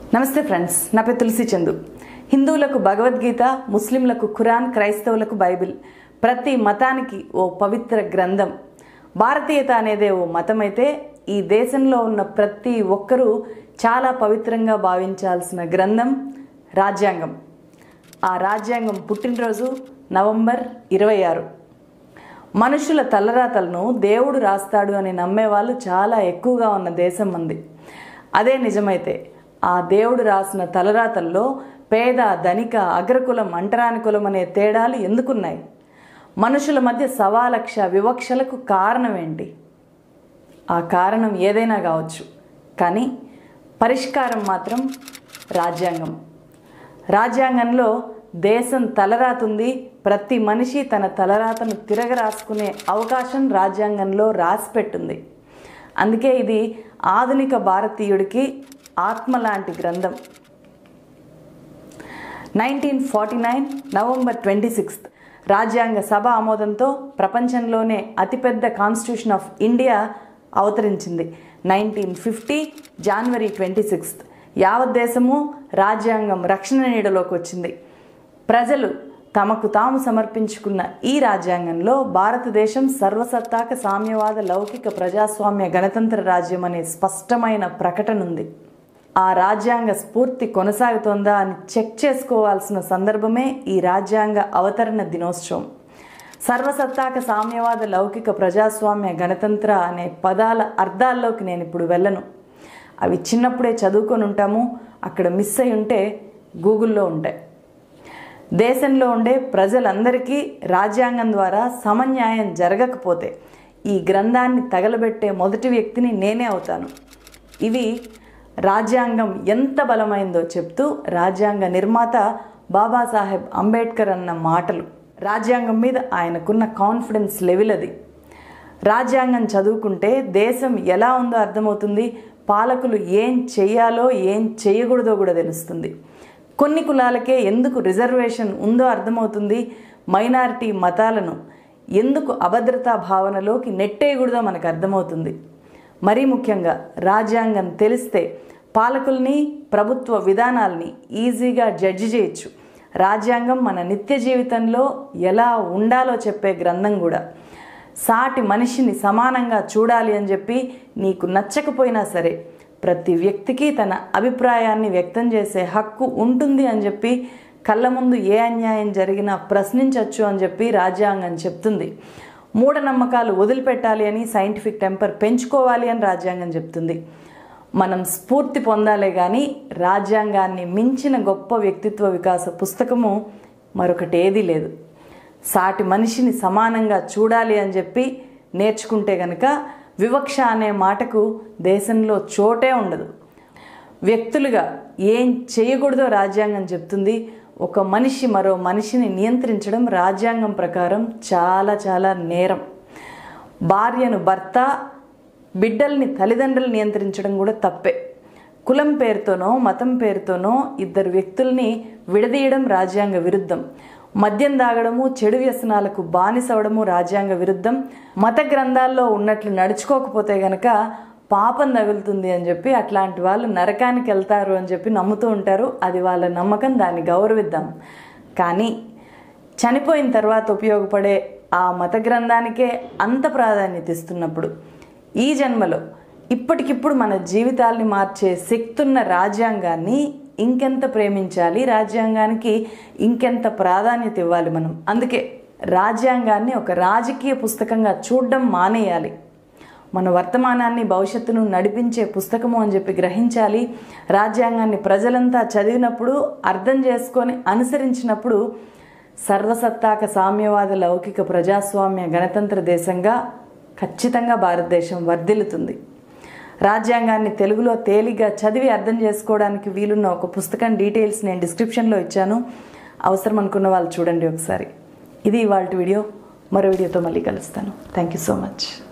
నమస్తే ఫ్రెండ్స్ నా పేరు తులసి చందు హిందువులకు భగవద్గీత ముస్లింలకు ఖురాన్ క్రైస్తవులకు బైబిల్ ప్రతి మతానికి ఓ పవిత్ర గ్రంథం భారతీయత అనేదే ఓ మతమైతే ఈ దేశంలో ఉన్న ప్రతి ఒక్కరూ చాలా పవిత్రంగా భావించాల్సిన గ్రంథం రాజ్యాంగం ఆ రాజ్యాంగం పుట్టినరోజు నవంబర్ ఇరవై ఆరు మనుషుల తలరాతలను దేవుడు రాస్తాడు అని నమ్మేవాళ్ళు చాలా ఎక్కువగా ఉన్న దేశం మంది అదే నిజమైతే ఆ దేవుడు రాసిన తలరాతల్లో పేద ధనిక అగ్రకులం అంటరాని కులం అనే తేడాలు ఎందుకున్నాయి మనుషుల మధ్య సవాలక్ష వివక్షలకు కారణం ఏంటి ఆ కారణం ఏదైనా కావచ్చు కానీ పరిష్కారం మాత్రం రాజ్యాంగం రాజ్యాంగంలో దేశం తలరాతుంది ప్రతి మనిషి తన తలరాతను తిరగరాసుకునే అవకాశం రాజ్యాంగంలో రాసిపెట్టింది అందుకే ఇది ఆధునిక భారతీయుడికి ఆత్మ లాంటి గ్రంథం nineteen forty nine November twenty sixth రాజ్యాంగ సభ ఆమోదంతో ప్రపంచంలోనే అతిపెద్ద కాన్స్టిట్యూషన్ ఆఫ్ ఇండియా అవతరించింది నైన్టీన్ ఫిఫ్టీ జనవరి ట్వంటీ సిక్స్త్ యావత్ దేశము రాజ్యాంగం రక్షణ నీడలోకి వచ్చింది ప్రజలు తమకు తాము సమర్పించుకున్న ఈ రాజ్యాంగంలో భారతదేశం సర్వసత్తాక సామ్యవాద లౌకిక ప్రజాస్వామ్య గణతంత్ర రాజ్యం అనే స్పష్టమైన ప్రకటన ఉంది ఆ రాజ్యాంగ స్ఫూర్తి కొనసాగుతోందా అని చెక్ చేసుకోవాల్సిన సందర్భమే ఈ రాజ్యాంగ అవతరణ దినోత్సవం సర్వసత్తాక సామ్యవాద లౌకిక ప్రజాస్వామ్య గణతంత్ర అనే పదాల అర్థాల్లోకి నేను ఇప్పుడు వెళ్ళను అవి చిన్నప్పుడే చదువుకొని ఉంటాము అక్కడ మిస్ అయి ఉంటే గూగుల్లో ఉంటాయి దేశంలో ఉండే ప్రజలందరికీ రాజ్యాంగం ద్వారా సమన్యాయం జరగకపోతే ఈ గ్రంథాన్ని తగలబెట్టే మొదటి వ్యక్తిని నేనే అవుతాను ఇవి రాజ్యాంగం ఎంత బలమైందో చెప్తూ రాజ్యాంగ నిర్మాత బాబాసాహెబ్ అంబేద్కర్ అన్న మాటలు రాజ్యాంగం మీద ఆయనకున్న కాన్ఫిడెన్స్ లెవెల్ అది రాజ్యాంగం చదువుకుంటే దేశం ఎలా ఉందో అర్థమవుతుంది పాలకులు ఏం చెయ్యాలో ఏం చేయకూడదో కూడా తెలుస్తుంది కొన్ని కులాలకే ఎందుకు రిజర్వేషన్ ఉందో అర్థమవుతుంది మైనారిటీ మతాలను ఎందుకు అభద్రతా భావనలోకి నెట్టేయకూడదో మనకు అర్థమవుతుంది మరీ ముఖ్యంగా రాజ్యాంగం తెలిస్తే పాలకుల్ని ప్రభుత్వ విధానాల్ని ఈజీగా జడ్జి చేయొచ్చు రాజ్యాంగం మన నిత్య జీవితంలో ఎలా ఉండాలో చెప్పే గ్రంథం కూడా సాటి మనిషిని సమానంగా చూడాలి అని చెప్పి నీకు నచ్చకపోయినా సరే ప్రతి వ్యక్తికి తన అభిప్రాయాన్ని వ్యక్తం చేసే హక్కు ఉంటుంది అని చెప్పి కళ్ళ ముందు ఏ అన్యాయం జరిగినా ప్రశ్నించవచ్చు అని చెప్పి రాజ్యాంగం చెప్తుంది మూఢనమ్మకాలు వదిలిపెట్టాలి అని సైంటిఫిక్ టెంపర్ పెంచుకోవాలి అని రాజ్యాంగం చెప్తుంది మనం స్ఫూర్తి పొందాలే కానీ రాజ్యాంగాన్ని మించిన గొప్ప వ్యక్తిత్వ వికాస పుస్తకము మరొకటి ఏదీ లేదు సాటి మనిషిని సమానంగా చూడాలి అని చెప్పి నేర్చుకుంటే గనక వివక్ష అనే మాటకు దేశంలో చోటే ఉండదు వ్యక్తులుగా ఏం చేయకూడదో రాజ్యాంగం చెప్తుంది ఒక మనిషి మరో మనిషిని నియంత్రించడం రాజ్యాంగం ప్రకారం చాలా చాలా నేరం భార్యను భర్త బిడ్డల్ని తల్లిదండ్రులు నియంత్రించడం కూడా తప్పే కులం పేరుతోనో మతం పేరుతోనో ఇద్దరు వ్యక్తుల్ని విడదీయడం రాజ్యాంగ విరుద్ధం మద్యం దాగడము చెడు వ్యసనాలకు బానిసవడము రాజ్యాంగ విరుద్ధం మత గ్రంథాల్లో ఉన్నట్లు నడుచుకోకపోతే గనక పాపం తగులుతుంది అని చెప్పి అట్లాంటి వాళ్ళు నరకానికి వెళ్తారు అని చెప్పి నమ్ముతూ ఉంటారు అది వాళ్ళ నమ్మకం దాన్ని గౌరవిద్దాం కానీ చనిపోయిన తర్వాత ఉపయోగపడే ఆ మత గ్రంథానికే అంత ప్రాధాన్యత ఇస్తున్నప్పుడు ఈ జన్మలో ఇప్పటికిప్పుడు మన జీవితాల్ని మార్చే శక్తున్న రాజ్యాంగాన్ని ఇంకెంత ప్రేమించాలి రాజ్యాంగానికి ఇంకెంత ప్రాధాన్యత ఇవ్వాలి మనం అందుకే రాజ్యాంగాన్ని ఒక రాజకీయ పుస్తకంగా చూడడం మానేయాలి మన వర్తమానాన్ని భవిష్యత్తును నడిపించే పుస్తకము అని చెప్పి గ్రహించాలి రాజ్యాంగాన్ని ప్రజలంతా చదివినప్పుడు అర్థం చేసుకొని అనుసరించినప్పుడు సర్వసత్తాక సామ్యవాద లౌకిక ప్రజాస్వామ్య గణతంత్ర దేశంగా ఖచ్చితంగా భారతదేశం వర్ధిల్లుతుంది రాజ్యాంగాన్ని తెలుగులో తేలిగ్గా చదివి అర్థం చేసుకోవడానికి వీలున్న ఒక పుస్తకం డీటెయిల్స్ నేను డిస్క్రిప్షన్లో ఇచ్చాను అవసరం అనుకున్న వాళ్ళు చూడండి ఒకసారి ఇది ఇవాళ వీడియో మరో వీడియోతో మళ్ళీ కలుస్తాను థ్యాంక్ యూ సో మచ్